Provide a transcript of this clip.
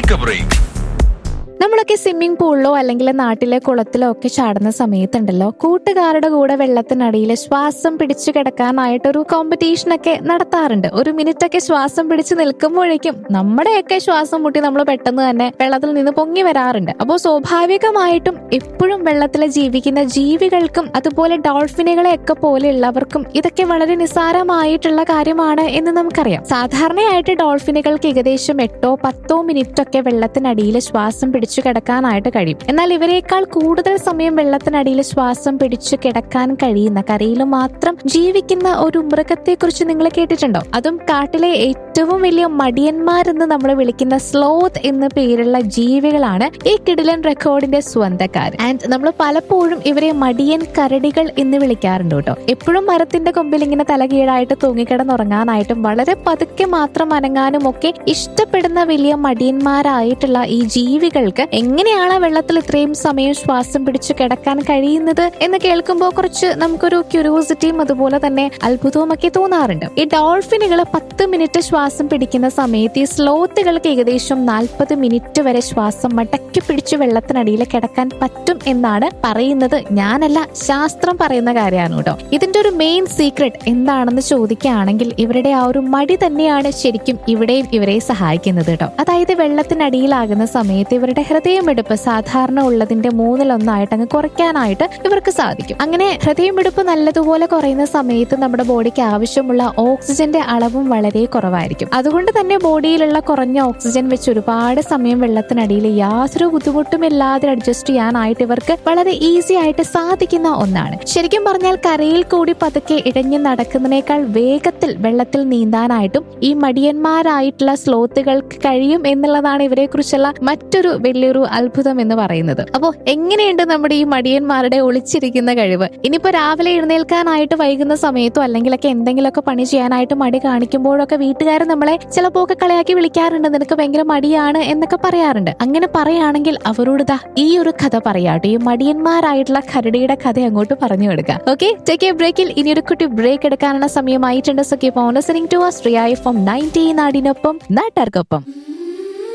take a break നമ്മളൊക്കെ swimming പൂളിലോ അല്ലെങ്കിൽ നാട്ടിലെ കുളത്തിലോ ഒക്കെ ചാടുന്ന സമയത്തുണ്ടല്ലോ കൂട്ടുകാരുടെ കൂടെ വെള്ളത്തിനടിയിൽ ശ്വാസം പിടിച്ചു കിടക്കാനായിട്ടൊരു കോമ്പറ്റീഷൻ ഒക്കെ നടത്താറുണ്ട് ഒരു മിനിറ്റ് ഒക്കെ ശ്വാസം പിടിച്ച് നിൽക്കുമ്പോഴേക്കും നമ്മുടെയൊക്കെ ശ്വാസം മുട്ടി നമ്മൾ പെട്ടെന്ന് തന്നെ വെള്ളത്തിൽ നിന്ന് പൊങ്ങി വരാറുണ്ട് അപ്പോൾ സ്വാഭാവികമായിട്ടും എപ്പോഴും വെള്ളത്തിൽ ജീവിക്കുന്ന ജീവികൾക്കും അതുപോലെ ഡോൾഫിനുകളെ ഒക്കെ പോലെയുള്ളവർക്കും ഇതൊക്കെ വളരെ നിസ്സാരമായിട്ടുള്ള കാര്യമാണ് എന്ന് നമുക്കറിയാം സാധാരണയായിട്ട് ഡോൾഫിനുകൾക്ക് ഏകദേശം എട്ടോ പത്തോ മിനിറ്റ് ഒക്കെ വെള്ളത്തിനടിയിൽ ശ്വാസം പിടിച്ചു കിടക്കാനായിട്ട് കഴിയും എന്നാൽ ഇവരെക്കാൾ കൂടുതൽ സമയം വെള്ളത്തിനടിയിൽ ശ്വാസം പിടിച്ചു കിടക്കാൻ കഴിയുന്ന കരയിൽ മാത്രം ജീവിക്കുന്ന ഒരു മൃഗത്തെ കുറിച്ച് നിങ്ങൾ കേട്ടിട്ടുണ്ടോ അതും കാട്ടിലെ ഏറ്റവും വലിയ മടിയന്മാരെന്ന് നമ്മൾ വിളിക്കുന്ന സ്ലോത്ത് എന്ന പേരുള്ള ജീവികളാണ് ഈ കിടിലൻ റെക്കോർഡിന്റെ സ്വന്തക്കാർ ആൻഡ് നമ്മൾ പലപ്പോഴും ഇവരെ മടിയൻ കരടികൾ എന്ന് വിളിക്കാറുണ്ട് കേട്ടോ എപ്പോഴും മരത്തിന്റെ കൊമ്പിൽ ഇങ്ങനെ തലകീഴായിട്ട് തൂങ്ങിക്കിടന്നുറങ്ങാനായിട്ടും വളരെ പതുക്കെ മാത്രം അനങ്ങാനും ഒക്കെ ഇഷ്ടപ്പെടുന്ന വലിയ മടിയന്മാരായിട്ടുള്ള ഈ ജീവികൾക്ക് എങ്ങനെയാണ് വെള്ളത്തിൽ ഇത്രയും സമയം ശ്വാസം പിടിച്ചു കിടക്കാൻ കഴിയുന്നത് എന്ന് കേൾക്കുമ്പോൾ കുറച്ച് നമുക്കൊരു ക്യൂരിയോസിറ്റിയും അതുപോലെ തന്നെ അത്ഭുതവും ഒക്കെ തോന്നാറുണ്ട് ഈ ഡോൾഫിനുകൾ പത്ത് മിനിറ്റ് ശ്വാസം പിടിക്കുന്ന സമയത്ത് ഈ സ്ലോത്തുകൾക്ക് ഏകദേശം നാൽപ്പത് മിനിറ്റ് വരെ ശ്വാസം മടക്കി പിടിച്ച് വെള്ളത്തിനടിയിൽ കിടക്കാൻ പറ്റും എന്നാണ് പറയുന്നത് ഞാനല്ല ശാസ്ത്രം പറയുന്ന കാര്യമാണ് കേട്ടോ ഇതിന്റെ ഒരു മെയിൻ സീക്രട്ട് എന്താണെന്ന് ചോദിക്കുകയാണെങ്കിൽ ഇവരുടെ ആ ഒരു മടി തന്നെയാണ് ശരിക്കും ഇവിടെയും ഇവരെ സഹായിക്കുന്നത് കേട്ടോ അതായത് വെള്ളത്തിനടിയിലാകുന്ന സമയത്ത് ഇവരുടെ ഹൃദയമിടിപ്പ് സാധാരണ ഉള്ളതിന്റെ മൂന്നിലൊന്നായിട്ട് അങ്ങ് കുറയ്ക്കാനായിട്ട് ഇവർക്ക് സാധിക്കും അങ്ങനെ ഹൃദയമിടിപ്പ് നല്ലതുപോലെ കുറയുന്ന സമയത്ത് നമ്മുടെ ബോഡിക്ക് ആവശ്യമുള്ള ഓക്സിജന്റെ അളവും വളരെ കുറവായിരിക്കും അതുകൊണ്ട് തന്നെ ബോഡിയിലുള്ള കുറഞ്ഞ ഓക്സിജൻ വെച്ച് ഒരുപാട് സമയം വെള്ളത്തിനടിയിൽ യാതൊരു ബുദ്ധിമുട്ടുമില്ലാതെ അഡ്ജസ്റ്റ് ചെയ്യാനായിട്ട് ഇവർക്ക് വളരെ ഈസി ആയിട്ട് സാധിക്കുന്ന ഒന്നാണ് ശരിക്കും പറഞ്ഞാൽ കരയിൽ കൂടി പതുക്കെ ഇഴഞ്ഞു നടക്കുന്നതിനേക്കാൾ വേഗത്തിൽ വെള്ളത്തിൽ നീന്താനായിട്ടും ഈ മടിയന്മാരായിട്ടുള്ള സ്ലോത്തുകൾക്ക് കഴിയും എന്നുള്ളതാണ് ഇവരെ കുറിച്ചുള്ള മറ്റൊരു വലിയൊരു അത്ഭുതം എന്ന് പറയുന്നത് അപ്പോ എങ്ങനെയുണ്ട് നമ്മുടെ ഈ മടിയന്മാരുടെ ഒളിച്ചിരിക്കുന്ന കഴിവ് ഇനിയിപ്പോ രാവിലെ എഴുന്നേൽക്കാനായിട്ട് വൈകുന്ന സമയത്തോ അല്ലെങ്കിലൊക്കെ എന്തെങ്കിലുമൊക്കെ പണി ചെയ്യാനായിട്ട് മടി കാണിക്കുമ്പോഴൊക്കെ വീട്ടുകാർ നമ്മളെ ചിലപ്പോ ഒക്കെ കളിയാക്കി വിളിക്കാറുണ്ട് നിനക്ക് ഭയങ്കര മടിയാണ് എന്നൊക്കെ പറയാറുണ്ട് അങ്ങനെ പറയുകയാണെങ്കിൽ അവരോട് ദാ ഈ ഒരു കഥ പറയാട്ടോ ഈ മടിയന്മാരായിട്ടുള്ള കരടിയുടെ കഥ അങ്ങോട്ട് പറഞ്ഞു കൊടുക്കുക ഓക്കെ ടേക്ക് എ ബ്രേക്കിൽ ഇനി ഒരു കുട്ടി ബ്രേക്ക് എടുക്കാനുള്ള സമയമായിട്ടുണ്ട് so keep on listening to us റിയായി ഫ്രം നയൻറ്റി നാടിനൊപ്പം നാട്ടാർക്കൊപ്പം